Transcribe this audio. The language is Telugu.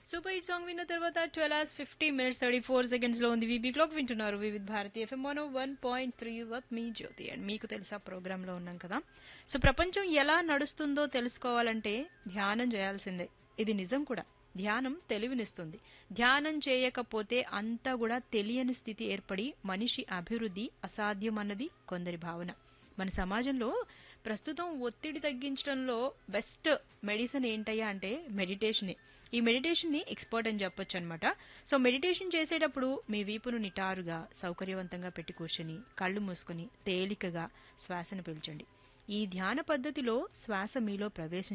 సూపర్ హిట్ సాంగ్ విన్న తర్వాత twelve hours fifty minutes thirty four seconds లో ఉంది వీబీ క్లాక్ వింటున్నారు Vividh Bharati FM one one point three with me Jyothi and మీకు తెలుసా ప్రోగ్రామ్ లో ఉన్నాం కదా సో ప్రపంచం ఎలా నడుస్తుందో తెలుసుకోవాలంటే ధ్యానం చేయాల్సిందే ఇది నిజం కూడా ధ్యానం తెలివినిస్తుంది ధ్యానం చేయకపోతే అంతా కూడా తెలియని స్థితి ఏర్పడి మనిషి అభివృద్ధి అసాధ్యం అన్నది కొందరి భావన మన సమాజంలో ప్రస్తుతం ఒత్తిడి తగ్గించడంలో బెస్ట్ మెడిసిన్ ఏంటయ్యా అంటే మెడిటేషనే ఈ మెడిటేషన్ని ఎక్స్పర్ట్ అని చెప్పొచ్చు అనమాట సో మెడిటేషన్ చేసేటప్పుడు మీ వీపును నిటారుగా సౌకర్యవంతంగా పెట్టి కూర్చొని కళ్ళు మూసుకొని తేలికగా శ్వాసను పీల్చండి ఈ ధ్యాన పద్ధతిలో శ్వాస మీలో ప్రవేశించ